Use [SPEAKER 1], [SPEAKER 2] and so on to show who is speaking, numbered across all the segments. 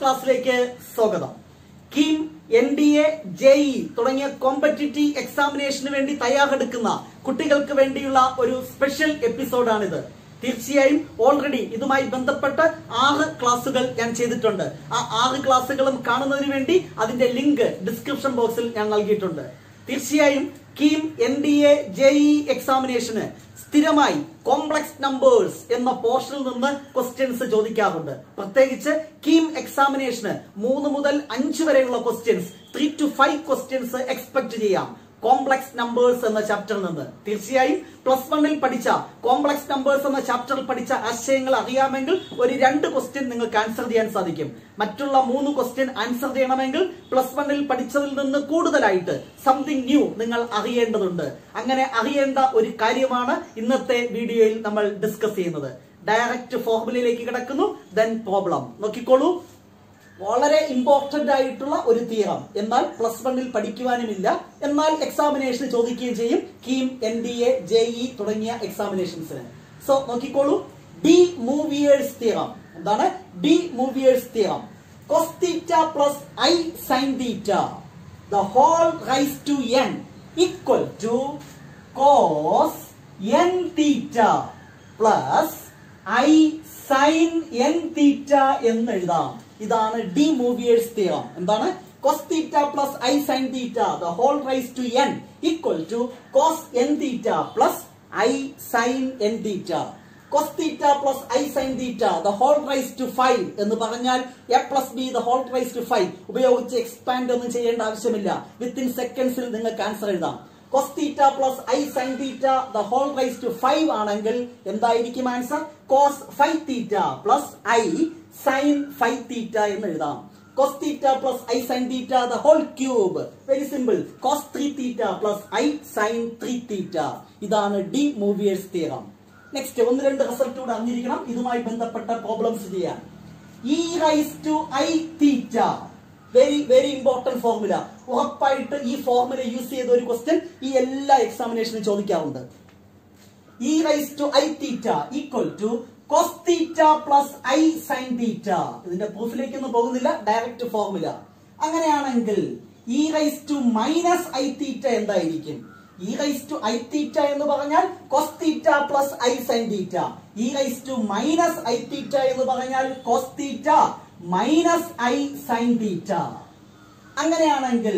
[SPEAKER 1] ക്ലാസ്സിലേക്ക് സ്വാഗതം KEAM N D A JEE തുടങ്ങിയ കോമ്പറ്റിറ്റീവ് എക്സാമിനേഷന് വേണ്ടി തയ്യാറെടുക്കുന്ന കുട്ടികൾക്ക് വേണ്ടിയുള്ള ഒരു സ്പെഷ്യൽ എപ്പിസോഡാണിത് തീർച്ചയായും ഓൾറെഡി ഇതുമായി ബന്ധപ്പെട്ട് ആറ് ക്ലാസ്സുകൾ ഞാൻ ചെയ്തിട്ടുണ്ട് ആ ആറ് ക്ലാസ്സുകളും കാണുന്നതിന് വേണ്ടി അതിന്റെ ലിങ്ക് ഡിസ്ക്രിപ്ഷൻ ബോക്സിൽ ഞാൻ നൽകിയിട്ടുണ്ട് തീർച്ചയായും KEAM N D A JEE എക്സാമിനേഷന് സ്ഥിരമായി കോംപ്ലക്സ് നമ്പേഴ്സ് എന്ന പോർഷനിൽ നിന്ന് ക്വസ്റ്റ്യൻസ് ചോദിക്കാറുണ്ട് പ്രത്യേകിച്ച് കീം എക്സാമിനേഷന് മൂന്ന് മുതൽ അഞ്ച് വരെയുള്ള questions three to five questions expect ചെയ്യാം കോംപ്ലക്സ് നമ്പേഴ്സ് എന്ന ചാപ്റ്ററിൽ നിന്ന് തീർച്ചയായും പ്ലസ് വണ്ണിൽ പഠിച്ച കോംപ്ലക്സ് നമ്പേഴ്സ് എന്ന ചാപ്റ്ററിൽ പഠിച്ച ആശയങ്ങൾ അറിയാമെങ്കിൽ ഒരു രണ്ട് ക്വസ്റ്റ്യൻ നിങ്ങൾക്ക് ആൻസർ ചെയ്യാൻ സാധിക്കും മറ്റുള്ള മൂന്ന് ക്വസ്റ്റ്യൻ ആൻസർ ചെയ്യണമെങ്കിൽ പ്ലസ് വണ്ണിൽ പഠിച്ചതിൽ നിന്ന് കൂടുതലായിട്ട് സംതിങ് ന്യൂ നിങ്ങൾ അറിയേണ്ടതുണ്ട് അങ്ങനെ അറിയേണ്ട ഒരു കാര്യമാണ് ഇന്നത്തെ വീഡിയോയിൽ നമ്മൾ ഡിസ്കസ് ചെയ്യുന്നത് ഡയറക്റ്റ് ഫോർമുലയിലേക്ക് കിടക്കുന്നു ദെൻ പ്രോബ്ലം നോക്കിക്കോളൂ വളരെ ഇമ്പോർട്ടന്റ് ആയിട്ടുള്ള ഒരു തിയറം എന്നാൽ പ്ലസ് വണ്ണിൽ പഠിക്കുവാനുമില്ല എന്നാൽ എക്സാമിനേഷൻ ചോദിക്കുകയും ചെയ്യും KEAM N D A JEE തുടങ്ങിയ എക്സാമിനേഷൻസിന് സോ നോക്കിക്കോളൂ ഡി മൂവിയേഴ്സ് തിയറം എന്താണ് De Moivre's theorem cos theta plus i sine theta the whole raise to n equal to cos n theta plus i sine n theta എന്ന് എഴുതാം ഇതാണ് De Moivre's theorem എന്താണ് cos theta plus i sine theta the whole raise to n equal to cos n theta plus i sine n theta cos theta plus i sine theta the whole raise to five എന്ന് പറഞ്ഞാൽ A plus B the whole raise to five ഉപയോഗിച്ച് expand ഒന്നും ചെയ്യേണ്ട ആവശ്യമില്ല within സെക്കൻഡ്സിൽ നിങ്ങൾക്ക് answer എഴുതാം cos theta plus i sine theta the whole raise to five ആണെങ്കിൽ എന്തായിരിക്കും answer cos five theta plus i sine five theta എന്ന് എഴുതാം cos theta plus i sine theta the whole cube very simple cos three theta plus i sine three theta ഇതാണ് De Moivre's theorem next ഒന്ന് രണ്ട് result കൂടെ അറിഞ്ഞിരിക്കണം ഇതുമായി ബന്ധപ്പെട്ട problems ചെയ്യാൻ e raise to i theta very very important formula ഉറപ്പായിട്ട് ഈ ഫോർമുല യൂസ് ചെയ്ത ഒരു ക്വസ്റ്റ്യൻ ഈ എല്ലാ എക്സാമിനേഷനും ചോദിക്കാറുണ്ട് e raise to i theta equal to cos theta plus i sine theta ഇതിന്റെ പ്രൂഫിലേക്കൊന്നും പോകുന്നില്ല ഡയറക്റ്റ് ഫോർമുല അങ്ങനെയാണെങ്കിൽ e raise to minus i theta എന്തായിരിക്കും e raise to i theta എന്ന് പറഞ്ഞാൽ cos theta plus i sine theta e raise to minus i theta എന്ന് പറഞ്ഞാൽ cos theta minus i sine theta അങ്ങനെയാണെങ്കിൽ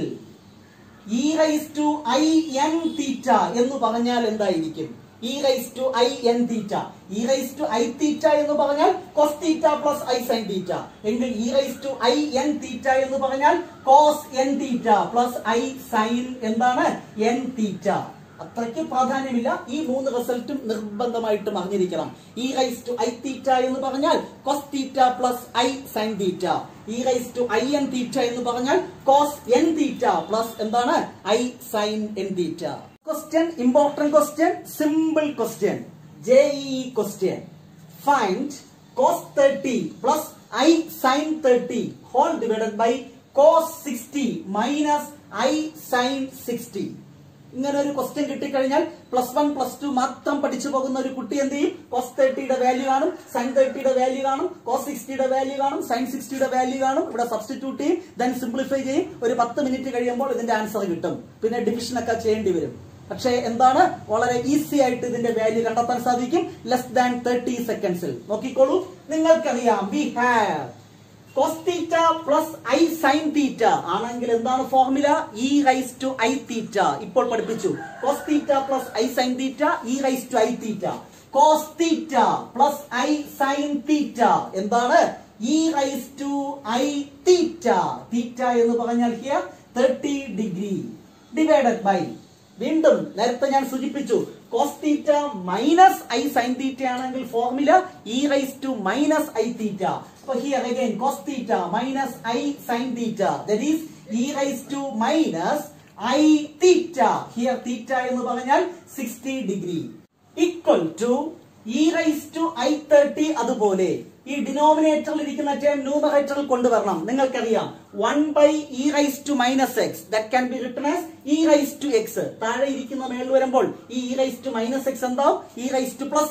[SPEAKER 1] e raise to i n theta എന്ന് പറഞ്ഞാൽ എന്തായിരിക്കും e raise to i n theta e raise to i theta എന്ന് പറഞ്ഞാൽ cos theta plus i sine theta എങ്കിൽ e raise to i n theta എന്ന് പറഞ്ഞാൽ cos n theta plus i sine എന്താണ് n theta അത്രയ്ക്ക് പ്രാധാന്യമില്ല ഈ മൂന്ന് റിസൾട്ടും നിർബന്ധമായിട്ടും അറിഞ്ഞിരിക്കണം e raise to i theta എന്ന് പറഞ്ഞാൽ cos theta plus i sine theta e raise to i n theta എന്ന് പറഞ്ഞാൽ കോസ് എൻ തീറ്റ പ്ലസ് എന്താണ് i sine n theta question important question simple question JEE question find cos thirty plus i sine thirty whole divided by cos sixty minus i sine sixty ഇങ്ങനെ ഒരു question കിട്ടിക്കഴിഞ്ഞാൽ plus one plus two മാത്രം പഠിച്ചു പോകുന്ന ഒരു കുട്ടി എന്ത് ചെയ്യും കോസ് തേർട്ടിയുടെ വാല്യൂ കാണും സൈൻ തേർട്ടിയുടെ വാല്യൂ കാണും കോസ് സിക്സ്റ്റിയുടെ വാല്യൂ കാണും സൈൻ സിക്സ്റ്റിയുടെ വാല്യൂ കാണും ഇവിടെ സബ്സ്റ്റിറ്റ്യൂട്ട് ചെയ്യും ദെൻ സിംപ്ലിഫൈ ചെയ്യും ഒരു പത്ത് മിനിറ്റ് കഴിയുമ്പോൾ ഇതിന്റെ ആൻസർ കിട്ടും പിന്നെ ഡിവിഷൻ ഒക്കെ ചെയ്യേണ്ടി വരും പക്ഷേ എന്താണ് വളരെ ഈസി ആയിട്ട് ഇതിന്റെ വാല്യൂ കണ്ടെത്താൻ സാധിക്കും ലെസ് ദാൻ തേർട്ടി സെക്കൻഡ്സിൽ നോക്കിക്കോളൂ നിങ്ങൾക്കറിയാം we have cos theta plus i sine theta ആണെങ്കിൽ എന്താണ് formula e raise to i theta ഇപ്പോൾ പഠിപ്പിച്ചു cos theta plus i sine theta e raise to i theta cos theta plus i sine theta എന്താണ് e raise to i theta theta എന്ന് പറഞ്ഞാൽ here thirty degree divided by വീണ്ടും നേരത്തെ ഞാൻ സൂചിപ്പിച്ചു cos theta minus i sine theta ആണെങ്കിൽ formula e raise to minus i തീറ്റ അപ്പൊ here again cos theta minus i sine theta that is e raise to minus i theta here theta എന്ന് പറഞ്ഞാൽ sixty degree equal to e raise to i thirty അതുപോലെ ഈ ഡിനോമിനേറ്ററിൽ ഇരിക്കുന്ന term ന്യൂമറേറ്ററിൽ കൊണ്ടുവരണം നിങ്ങൾക്കറിയാം one by e raise to minus x that can be written as e raise to x താഴെ ഇരിക്കുന്ന മേളിൽ വരുമ്പോൾ ഈ e raise to minus x എന്താവും e raise to plus X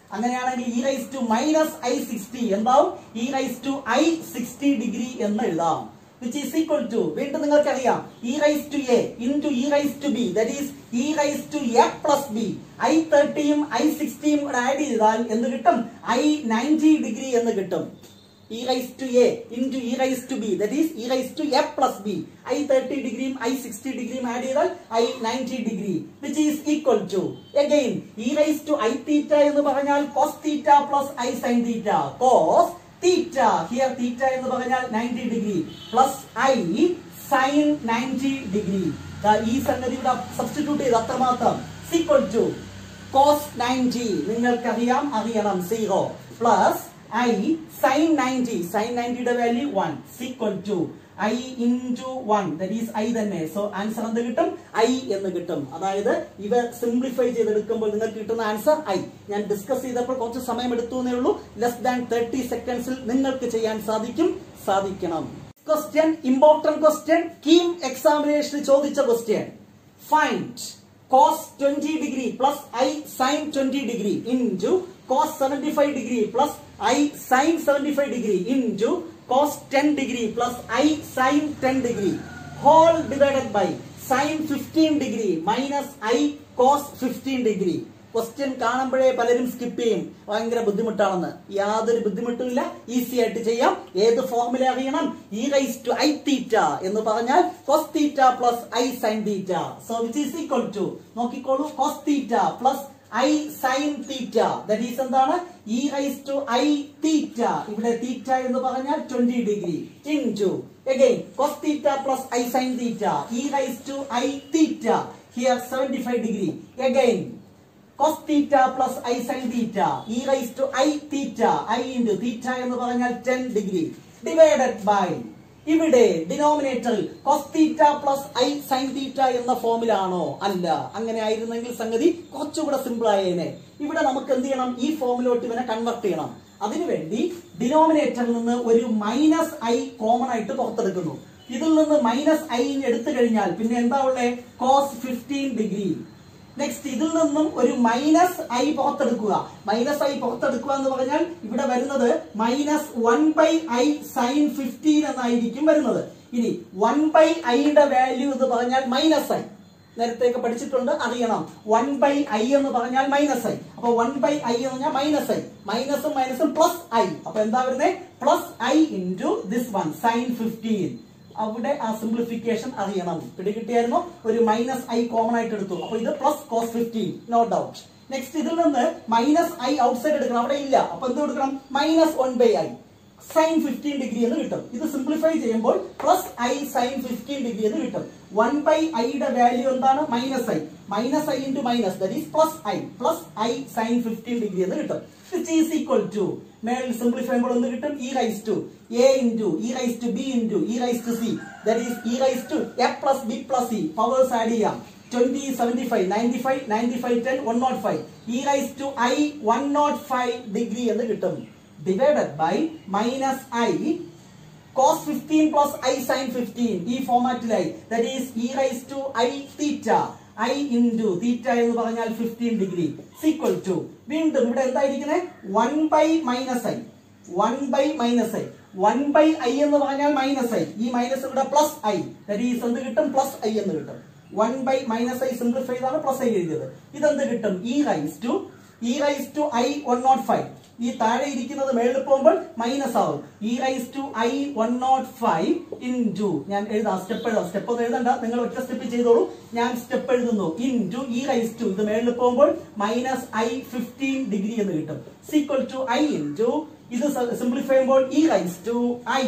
[SPEAKER 1] അങ്ങനെയാണെങ്കിൽ e raise to minus i sixty എന്താവും e raise to i sixty degree എന്ന് എഴുതാം വിച്ച് ഈസ് ഈക്വൽ ടു വീണ്ടും നിങ്ങൾക്കറിയാം e raise to a into e raise to b that is e raise to a plus b i തേർട്ടിയും i സിക്സ്റ്റിയും കൂടെ add ചെയ്താൽ എന്ത് കിട്ടും ഐ നയൻറ്റി ഡിഗ്രി എന്ന് കിട്ടും e raise to a into e raise to b that is e raise to a plus b i thirty ഡിഗ്രിയും i sixty ഡിഗ്രിയും ആഡ് ചെയ്താൽ i ninety degree which is equal to again e raise to i theta എന്ന് പറഞ്ഞാൽ cos theta plus i sine theta cos theta here theta എന്ന് പറഞ്ഞാൽ ninety degree plus i sine ninety degree ഈ സംഗതി ഇവിടെ substitute ചെയ്ത് അത്രമാത്രം equal to cos ninety നിങ്ങൾക്കറിയാം അറിയണം zero plus i sine ninety sine നയൻറ്റിയുടെ value one is equal to i into one that is i തന്നെ സോ ആൻസർ എന്ത് കിട്ടും ഐ എന്ന് കിട്ടും അതായത് ഇവ സിംപ്ലിഫൈ ചെയ്തെടുക്കുമ്പോൾ നിങ്ങൾക്ക് കിട്ടുന്ന ആൻസർ ഐ ഞാൻ ഡിസ്കസ് ചെയ്തപ്പോൾ കുറച്ച് സമയം എടുത്തു എന്നേ ഉള്ളൂ ലെസ് ദാൻ തേർട്ടി സെക്കൻഡ്സിൽ നിങ്ങൾക്ക് ചെയ്യാൻ സാധിക്കും സാധിക്കണം ക്വസ്റ്റ്യൻ ഇമ്പോർട്ടന്റ് ക്വസ്റ്റ്യൻ കീം എക്സാമിനേഷന് ചോദിച്ച question find cos 20 degree plus i sin 20 degree into cos 75 degree plus i sin 75 degree into cos 10 degree plus i sin 10 degree whole divided by sin 15 degree minus i cos 15 degree question കാണുമ്പോഴേ പലരും skip ചെയ്യും ഭയങ്കര ബുദ്ധിമുട്ടാണെന്ന് യാതൊരു ബുദ്ധിമുട്ടുമില്ല easy ആയിട്ട് ചെയ്യാം ഏത് ഫോർമുല അറിയണം e raise to i theta എന്ന് പറഞ്ഞാൽ cos theta plus i sine theta so which is equal to നോക്കിക്കോളൂ cos theta plus i sine theta that is എന്താണ് e raise to i theta ഇവിടെ theta എന്ന് പറഞ്ഞാൽ twenty degree in again cos theta plus i sine theta e raise to i theta here seventy five degree again cos theta plus i sin theta e raised to i theta i into theta എന്ന് പറഞ്ഞാൽ 10 degree divided by ഇവിടെ ഡിനോമിനേറ്ററിൽ cos theta plus i sin theta എന്ന ഫോമിലാണോ അല്ല അങ്ങനെ ആയിരുന്നെങ്കിൽ സംഗതി കുറച്ചുകൂടെ സിമ്പിൾ ആയേനെ ഇവിടെ നമുക്ക് എന്ത് ചെയ്യണം ഈ ഫോമിലോട്ട് ഇവനെ കൺവെർട്ട് ചെയ്യണം അതിനുവേണ്ടി ഡിനോമിനേറ്ററിൽ നിന്ന് ഒരു മൈനസ് ഐ കോമൺ ആയിട്ട് പുറത്തെടുക്കുന്നു ഇതിൽ നിന്ന് മൈനസ് ഐ എടുത്തു കഴിഞ്ഞാൽ പിന്നെ എന്താ ഉള്ളത് കോസ് ഫിഫ്റ്റീൻ ഡിഗ്രി നെക്സ്റ്റ് ഇതിൽ നിന്നും ഒരു മൈനസ് ഐ പുറത്തെടുക്കുക മൈനസ് ഐ പുറത്തെടുക്കുക എന്ന് പറഞ്ഞാൽ ഇവിടെ വരുന്നത് minus one by i sine fifteen എന്നായിരിക്കും വരുന്നത് ഇനി വൺ ബൈ ഐയുടെ വാല്യൂ എന്ന് പറഞ്ഞാൽ മൈനസ് ഐ നേരത്തെയൊക്കെ പഠിച്ചിട്ടുണ്ട് അറിയണം വൺ ബൈ ഐ എന്ന് പറഞ്ഞാൽ മൈനസ് ഐ അപ്പൊ വൺ ബൈ ഐ എന്ന് പറഞ്ഞാൽ മൈനസ് ഐ മൈനസും മൈനസും പ്ലസ് ഐ അപ്പൊ എന്താ വരുന്നത് plus i into this one sine fifteen അവിടെ ആ സിംപ്ലിഫിക്കേഷൻ അറിയണം പിടികിട്ടിയായിരുന്നു ഒരു മൈനസ് ഐ കോമൺ ആയിട്ട് എടുത്തു അപ്പൊ ഇത് plus cos fifteen no doubt next ഇതിൽ നിന്ന് മൈനസ് ഐ ഔട്ട്സൈഡ് എടുക്കണം അവിടെ ഇല്ല അപ്പൊ എന്ത് കൊടുക്കണം minus one by i sine fifteen degree എന്ന് കിട്ടും ഇത് സിംപ്ലിഫൈ ചെയ്യുമ്പോൾ plus i sine fifteen degree എന്ന് കിട്ടും വൺ ബൈ ഐയുടെ വാല്യൂ എന്താണ് minus i minus i into minus that is plus i plus i sine fifteen degree എന്ന് കിട്ടും വിച്ച് ഈസ് ഈക്വൽ ടു മേളിൽ സിംപ്ലിഫൈ ചെയ്യുമ്പോൾ എന്ത് കിട്ടും e raise to a into e raise to b into e raise to c that is e raise to a plus b plus c powers add ചെയ്യാം twenty seventy five ninety five ninety five ten one nought five e raise to i one nought five degree എന്ന് കിട്ടും divided by minus i cos fifteen plus i sine fifteen ഈ ഫോമാറ്റിലായി that is e raise to i theta i into theta എന്ന് പറഞ്ഞാൽ fifteen degree is equal to വീണ്ടും ഇവിടെ എന്തായിരിക്കുന്നത് one by minus i one by minus i one by i എന്ന് പറഞ്ഞാൽ minus i ഈ മൈനസ് ഇവിടെ പ്ലസ് ഐ ദറ്റ് ഈസ് എന്ത് കിട്ടും പ്ലസ് ഐ എന്ന് കിട്ടും one by minus i simplify ചെയ്താണ് പ്ലസ് ഐ എഴുതിയത് ഇതെന്ത് കിട്ടും e raise to e raise to i one nought five ഈ താഴെ ഇരിക്കുന്നത് മേളിൽ പോകുമ്പോൾ മൈനസ് ആവും e raise to i one nought five in ഞാൻ എഴുതാം സ്റ്റെപ്പ് എഴുതാം സ്റ്റെപ്പ് ഒന്നും എഴുതണ്ട നിങ്ങൾ ഒറ്റ സ്റ്റെപ്പ് ചെയ്തോളൂ ഞാൻ സ്റ്റെപ്പ് എഴുതുന്നു in e raise to ഇത് മേളിൽ പോകുമ്പോൾ മൈനസ് ഐ ഫിഫ്റ്റീൻ ഡിഗ്രി എന്ന് കിട്ടും is equal to i in ഇത് സിംപ്ലിഫൈ ചെയ്യുമ്പോൾ e raise to i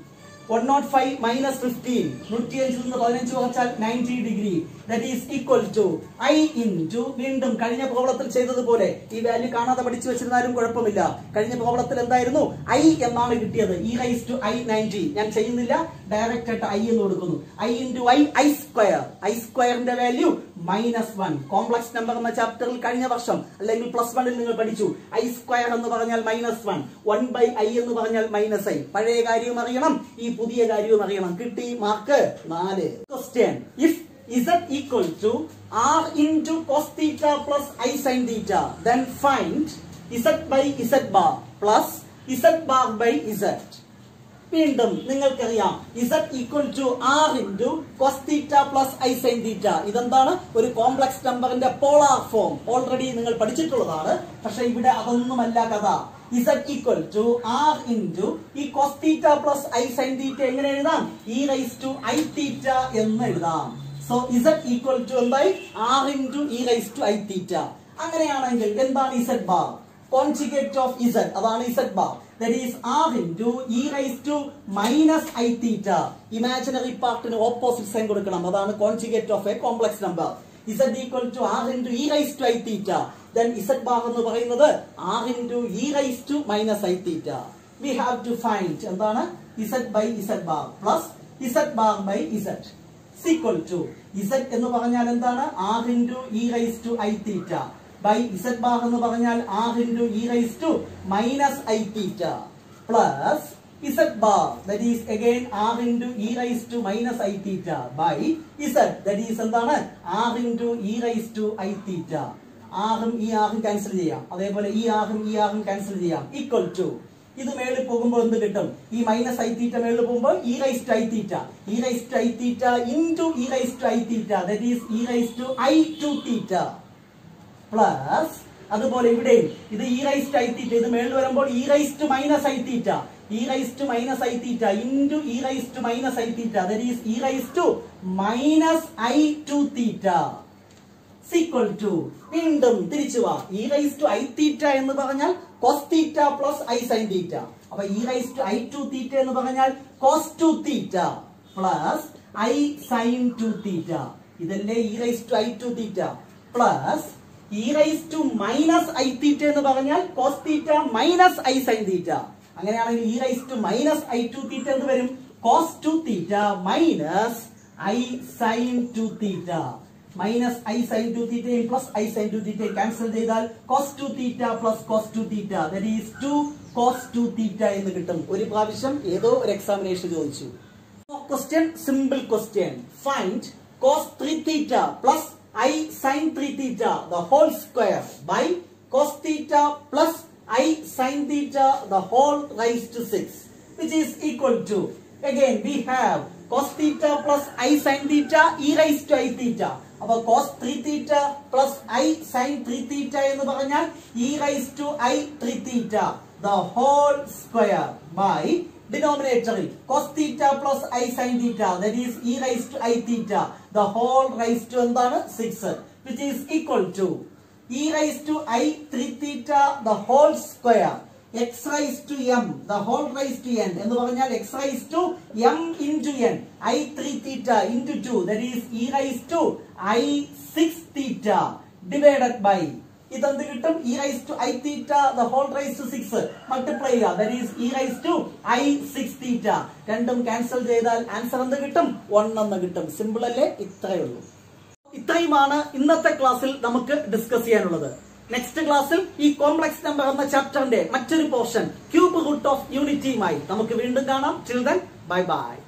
[SPEAKER 1] one nought five minus fifteen നൂറ്റി അഞ്ചിൽ നിന്ന് പതിനഞ്ച് കുറച്ചാൽ ninety degree that is equal to i in വീണ്ടും കഴിഞ്ഞ പ്രോബ്ലത്തിൽ ചെയ്തതുപോലെ ഈ വാല്യൂ കാണാതെ പഠിച്ചു വെച്ചിരുന്നാലും കുഴപ്പമില്ല കഴിഞ്ഞ പ്രോബ്ലത്തിൽ എന്തായിരുന്നു ഐ എന്നാണ് കിട്ടിയത് e raise to i ninety ഞാൻ ചെയ്യുന്നില്ല ഡയറക്റ്റ് ആയിട്ട് ഐ എന്ന് കൊടുക്കുന്നു i into i i square i സ്ക്വയറിന്റെ value minus one complex number എന്ന ചാപ്റ്ററിൽ കഴിഞ്ഞ വർഷം അല്ലെങ്കിൽ പ്ലസ് വണ്ണിൽ നിങ്ങൾ പഠിച്ചു ഐ സ്ക്വയർ എന്ന് പറഞ്ഞാൽ minus one one by i എന്ന് പറഞ്ഞാൽ മൈനസ് ഐ പഴയ കാര്യവും അറിയണം ഈ പുതിയ കാര്യവും അറിയണം കിട്ടി മാർക്ക് നാല് question if z equal to r into cos theta plus i sin theta then find z by z bar plus z bar by z വീണ്ടും നിങ്ങൾക്കറിയാം z equal to r into cos theta plus i sine theta ഇതെന്താണ് ഒരു complex നമ്പറിന്റെ polar form already നിങ്ങൾ പഠിച്ചിട്ടുള്ളതാണ് പക്ഷെ ഇവിടെ അതൊന്നുമല്ല കഥ z equal to r into ഈ cos theta plus i sine theta എങ്ങനെ എഴുതാം e raise to i theta എന്ന് എഴുതാം സോ ഇസഡ് ഈക്വൽ ടു എന്തായി r into e raise to i theta അങ്ങനെയാണെങ്കിൽ എന്താണ് z bar conjugate of z അതാണ് z bar that is r into e raise to minus i theta imaginary പാർട്ടിന് opposite sign കൊടുക്കണം അതാണ് conjugate of a complex number z equal to r into e raise to i theta then z bar എന്ന് പറയുന്നത് r into e raise to minus i theta we have to find എന്താണ് z by z bar plus z bar by z is equal to z എന്ന് പറഞ്ഞാൽ എന്താണ് r into e raise to i theta by z bar എന്ന് പറഞ്ഞാൽ r into e raise to minus i theta plus z bar that is again r into e raise to minus i theta by z that is എന്താണ് r into e raise to i theta ആറും ഈ ആറും cancel ചെയ്യാം അതേപോലെ ഈ ആറും ഈ ആറും ക്യാൻസൽ ചെയ്യാം ഈക്വൽ ടു ഇത് മേളിൽ പോകുമ്പോൾ എന്ത് കിട്ടും ഈ മൈനസ് ഐ തീറ്റ മേളിൽ പോകുമ്പോൾ e raise to i theta e raise to i theta into e raise to i theta that is e raise to i two theta plus അതുപോലെ ഇവിടെയും ഇത് e raise to i theta ഇത് മേളിൽ വരുമ്പോൾ e raise to minus i theta e raise to minus i theta into e raise to minus i theta that is e raise to minus i two theta is equal to വീണ്ടും തിരിച്ചു വാ e raise to i theta എന്ന് പറഞ്ഞാൽ cos theta plus i sine theta അപ്പൊ e raise to i two theta എന്ന് പറഞ്ഞാൽ cos two theta plus i sine two theta ഇതല്ലേ e raise to i two theta plus e raise to minus i theta എന്ന് പറഞ്ഞാൽ cos theta minus i sine theta അങ്ങനെയാണെങ്കിൽ e raise to minus i two theta എന്ന് വരും cos two theta minus i sine two theta minus i sine two തീറ്റയും plus i sine two തീറ്റയും cancel ചെയ്താൽ cos two theta plus cos two theta that is two cos two theta എന്ന് കിട്ടും ഒരു പ്രാവശ്യം ഏതോ ഒരു എക്സാമിനേഷൻ ചോദിച്ചു question simple question find cos three theta plus i sine three theta the whole square by cos theta plus i sine theta the whole raise to six which is equal to again we have cos theta plus i sin theta e raised to i theta അപ്പൊ cos 3 theta plus i sin 3 theta എന്ന് പറഞ്ഞാൽ e raised to i 3 theta the whole square by denominatorൽ cos theta plus i sin theta that is e raised to i theta the whole raised to എന്താണ് 6 which is equal to e raised to i 3 theta the whole square x raised to m the whole raised to n എന്ന് പറഞ്ഞാൽ x raised to m into n i 3 theta into 2 that is e raised to i 6 theta divided by ഇതെന്ത് കിട്ടും e raise to i theta the whole raise to six multiply ചെയ്യുക that is e raise to i six theta രണ്ടും cancel ചെയ്താൽ answer എന്ത് കിട്ടും one എന്ന് കിട്ടും simple അല്ലേ ഇത്രയേ ഉള്ളൂ ഇത്രയുമാണ് ഇന്നത്തെ ക്ലാസ്സിൽ നമുക്ക് ഡിസ്കസ് ചെയ്യാനുള്ളത് നെക്സ്റ്റ് ക്ലാസ്സിൽ ഈ കോംപ്ലക്സ് നമ്പർ എന്ന ചാപ്റ്ററിന്റെ മറ്റൊരു പോർഷൻ ക്യൂബ് റൂട്ട് ഓഫ് യൂണിറ്റിയുമായി നമുക്ക് വീണ്ടും കാണാം ചിൽഡ്രൻ ബൈ ബൈ